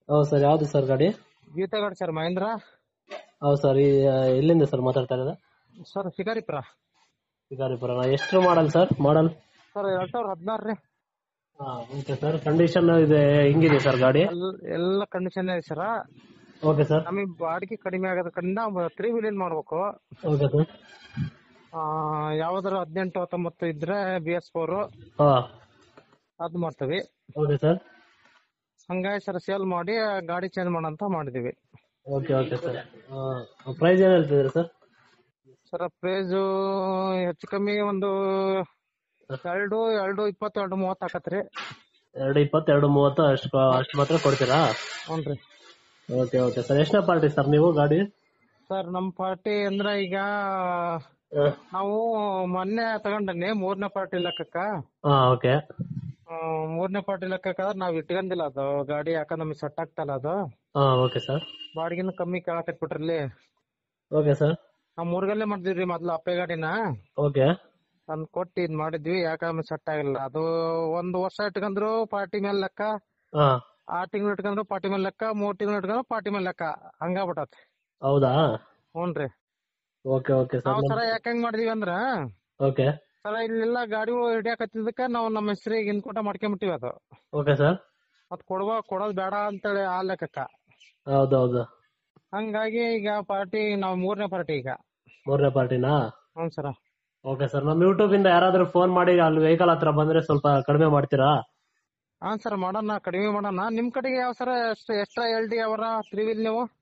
ಹೌದು ಸರ್ ಯಾವ್ದು ಸರ್ ಗಾಡಿ ಗೀತಾ ಗಾಡಿ ಸರ್ ಮಹೇಂದ್ರ ಹೌದು ಸರ್ ಈ ಎಲ್ಲಿಂದ ಸರ್ ಮಾತಾಡ್ತಾ ಇರೋದು ಸರ್ ಶಿಕಾರಿಪುರ ಶಿಕಾರಿಪುರ ಎಷ್ಟು ಮಾಡಲ್ ಸರ್ ಮಾಡಲ್ ಸರ್ ಎರಡ್ ಸಾವಿರದ ಹದಿನಾರು ರೀ ಓಕೆ ಸರ್ ಕಂಡೀಷನ್ ಇದೆ ಹೆಂಗಿದೆ ಸರ್ ಗಾಡಿ ಎಲ್- ಎಲ್ಲ ಕಂಡೀಷನ್ ಇದೆ ಸರ್ ಓಕೆ ಸರ್ ನಮಗೆ ಬಾಡಿಗೆ ಕಡಿಮೆ ಆಗೋದ ಕಡೆಯಿಂದ ತ್ರೀ ವೀಲಿಂಗ್ ಮಾಡ್ಬೇಕು ಓಕೆ ಸರ್ ಆ, ಯಾವ್ದಾರ ಹದಿನೆಂಟು ಹತ್ತೊಂಬತ್ತು ಇದ್ರೆ ಬಿ ಎಸ್ ಫೋರ್ ಹಾಂ ಅದು ಮಾಡ್ತೀವಿ ಓಕೆ ಸರ್ ಹಂಗಾಗಿ ಸರ್ ಸೇಲ್ ಮಾಡಿ ಗಾಡಿ ಚೇಂಜ್ ಮಾಡಂತ ಮಾಡಿದೀವಿ ಓಕೆ ಓಕೆ ಸರ್ ಪ್ರೈಸ್ ಏನು ಹೇಳ್ತಿದ್ದೀರಾ ಸರ್ ಸರ್ ಪ್ರೈಸು ಹೆಚ್ಚು ಕಮ್ಮಿ ಒಂದು ಎರಡು ಎರಡು ಇಪ್ಪತ್ತು ಎರಡು ಮೂವತ್ತು ಆಕತ್ರಿ ಎರಡು ಇಪ್ಪತ್ತು ಎರಡು ಮೂವತ್ತು ಅಷ್ಟು ಅಷ್ಟು ಮಾತ್ರ ಕೊಡ್ತೀರಾ ಹ್ಞೂ ರೀ ಓಕೆ ಓಕೆ ಸರ್ ಎಷ್ಟನೇ ಪಾರ್ಟಿ ಸರ್ ನೀವು ಗಾಡಿ ಸರ್ ನಮ್ಮ ಪಾರ್ಟಿ ಅಂದ್ರೆ ಈಗ ನಾವು ಮೊನ್ನೆ ತಗೊಂಡನಿ ಮೂರನೇ ಪಾರ್ಟಿ ಲೆಕ್ಕಕ್ಕ ಹಾಂ ಓಕೆ ಆ, ಮೂರನೇ ಪಾರ್ಟಿ ಲೆಕ್ಕಕ್ಕ ನಾವ್ ಇಟ್ಕೊಂಡಿಲ್ಲ ಅದು ಗಾಡಿ ಯಾಕಂದ್ರೆ ನಮಗೆ ಸೆಟ್ ಆಗ್ತಲ್ಲ ಅದು ಹಾಂ ಓಕೆ ಸರ್ ಬಾಡಿಗೆನು ಕಮ್ಮಿ ಕೇಳಕತ್ಬಿಟ್ರಲ್ಲಿ ಓಕೆ ಸರ್ ನಾವ್ ಮೂರ್ಗಲ್ಲೇ ಮಾಡಿದ್ವಿ ಮೊದ್ಲು ಅಪ್ಪೆ ಗಾಡಿನ ಓಕೆ ತಂದ್ ಕೊಟ್ಟು ಇದ್ ಮಾಡಿದ್ವಿ ಯಾಕಂದ್ರೆ ಸೆಟ್ ಆಗಿಲ್ಲ ಅದು ಒಂದ್ ವರ್ಷ ಇಟ್ಕೊಂಡ್ರು ಪಾರ್ಟಿ ಮೇಲೆ ಲೆಕ್ಕ ಹಾಂ ಆರ್ ತಿಂಗಳು ಇಟ್ಕೊಂಡ್ರು ಪಾರ್ಟಿ ಮೇಲೆ ಲೆಕ್ಕ ಮೂರ್ ತಿಂಗಳು ಇಟ್ಕೊಂಡ್ರು ಪಾರ್ಟಿ ಮೇಲೆ ಲೆಕ್ಕ ಹಂಗಾಗ್ಬಿಟ್ಟತ್ ಹೌದಾ ಹ್ಞೂನ್ರಿ ಓಕೆ ಓಕೆ ಸರ್ ನಾವ್ ಸರ ಯಾಕೆ ಹೆಂಗ್ ಮಾಡಿದೀವಿ ಅಂದ್ರ ಓಕೆ ಸರ ಇಲ್ಲೆಲ್ಲ ಗಾಡಿಗಳು ಹಿಡಿಯಾಕತ್ತಿದ್ದಕ್ಕ ನಾವು ನಮ್ಮ ಹೆಸರಿಗೆ ಇನ್ಕೊಟ ಮಾಡ್ಕೊಂಬಿಟ್ಟಿವಿ ಅದು ಓಕೆ ಸರ್ ಮತ್ ಕೊಡುವ ಕೊಡೋದ್ ಬೇಡ ಅಂತೇಳಿ ಆ ಲೆಕ್ಕಕ್ಕ ಹೌದು ಹೌದು ಹಂಗಾಗಿ ಈಗ ಪಾರ್ಟಿ ನಾವ್ ಮೂರನೇ ಪಾರ್ಟಿ ಈಗ ಮೂರನೇ ಪಾರ್ಟಿನಾ ಹ್ಞೂ ಸರ ಓಕೆ ಸರ್ ನಮ್ಮ ಯೂಟ್ಯೂಬ್ ಇಂದ ಯಾರಾದ್ರೂ ಫೋನ್ ಮಾಡಿ ಅಲ್ಲಿ ವೆಹಿಕಲ್ ಹತ್ರ ಬಂದ್ರೆ ಸ್ವಲ್ಪ ಕಡಿಮೆ ಮಾಡ್ತೀರಾ ಹಾ ಸರ್ ಮಾಡೋಣ ಕಡಿಮೆ ಮಾಡೋಣ ನಿಮ್ ಕಡೆಗೆ ಯಾವ ಸರ ಎಷ್ಟ್ ಎಕ್ಸ್ಟ್ರಾ ಎಲ್ ಡಿ ಅವರ ತ್ರೀ ವೀಲ್ ನೀವು